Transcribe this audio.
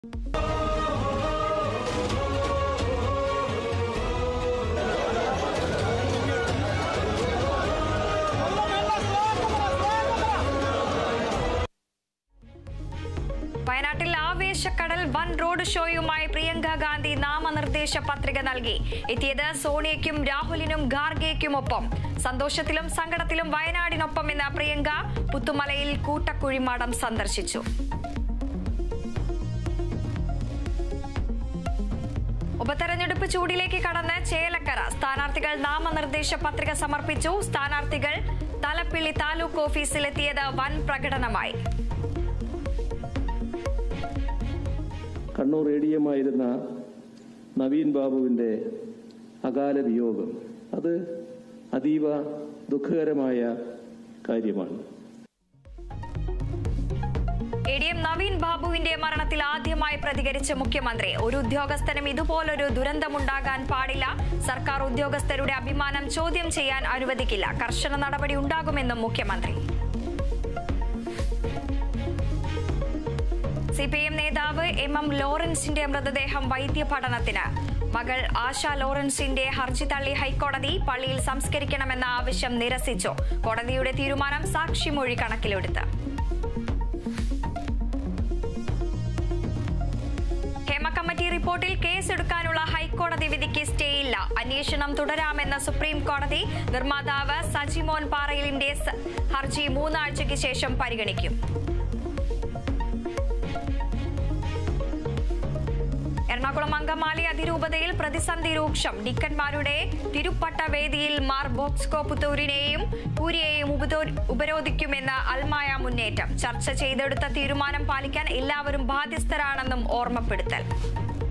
വയനാട്ടിൽ ആവേശക്കടൽ വൻ റോഡ് ഷോയുമായി പ്രിയങ്ക ഗാന്ധി നാമനിർദ്ദേശ പത്രിക നൽകി എത്തിയത് സോണിയയ്ക്കും രാഹുലിനും ഖാർഗെയ്ക്കുമൊപ്പം സന്തോഷത്തിലും സങ്കടത്തിലും വയനാടിനൊപ്പം എന്ന പ്രിയങ്ക പുത്തുമലയിൽ കൂട്ടക്കുഴിമാടം സന്ദർശിച്ചു ഉപതെരഞ്ഞെടുപ്പ് ചൂടിലേക്ക് കടന്ന് ചേലക്കര സ്ഥാനാർത്ഥികൾ നാമനിർദ്ദേശ പത്രിക സമർപ്പിച്ചു സ്ഥാനാർത്ഥികൾ തലപ്പിള്ളി താലൂക്ക് ഓഫീസിലെത്തിയത് വൻ പ്രകടനമായി കണ്ണൂർ എ ഡി എം ആയിരുന്ന നവീൻ ബാബുവിൻ്റെ അകാല വിയോഗം അത് അതീവ ദുഃഖകരമായ കാര്യമാണ് എ ഡി എം നവീൻ ബാബുവിന്റെ മരണത്തിൽ ആദ്യമായി പ്രതികരിച്ച മുഖ്യമന്ത്രി ഒരു ഉദ്യോഗസ്ഥനും ഇതുപോലൊരു ദുരന്തമുണ്ടാകാൻ പാടില്ല സർക്കാർ ഉദ്യോഗസ്ഥരുടെ അഭിമാനം ചോദ്യം ചെയ്യാൻ അനുവദിക്കില്ല കർശന നടപടി ഉണ്ടാകുമെന്നും മുഖ്യമന്ത്രി സി പി എം നേതാവ് എം എം ലോറൻസിന്റെ മൃതദേഹം വൈദ്യപഠനത്തിന് മകൾ ആശ ലോറൻസിന്റെ ഹർജി തള്ളി ഹൈക്കോടതി പള്ളിയിൽ സംസ്കരിക്കണമെന്ന ആവശ്യം നിരസിച്ചു കോടതിയുടെ തീരുമാനം സാക്ഷിമൊഴി കണക്കിലെടുത്ത് ഹേമ കമ്മിറ്റി റിപ്പോർട്ടിൽ കേസെടുക്കാനുള്ള ഹൈക്കോടതി വിധിക്ക് സ്റ്റേ ഇല്ല അന്വേഷണം തുടരാമെന്ന സുപ്രീം കോടതി നിർമ്മാതാവ് സജിമോൻ പാറയിലിന്റെ സ- ഹർജി മൂന്നാഴ്ചയ്ക്ക് ശേഷം പരിഗണിക്കും എറണാകുളം അങ്കമാലി അതിരൂപതയിൽ പ്രതിസന്ധി രൂക്ഷം ഡിക്കന്മാരുടെ തിരുപ്പട്ട വേദിയിൽ മാർ ബോക്സ്കോ പുത്തൂരിനെയും പൂരിയെയും ഉപതോ- ഉപരോധിക്കുമെന്ന് അൽമായ മുന്നേറ്റം ചർച്ച ചെയ്തെടുത്ത തീരുമാനം പാലിക്കാൻ എല്ലാവരും ബാധ്യസ്ഥരാണെന്നും ഓർമ്മപ്പെടുത്തൽ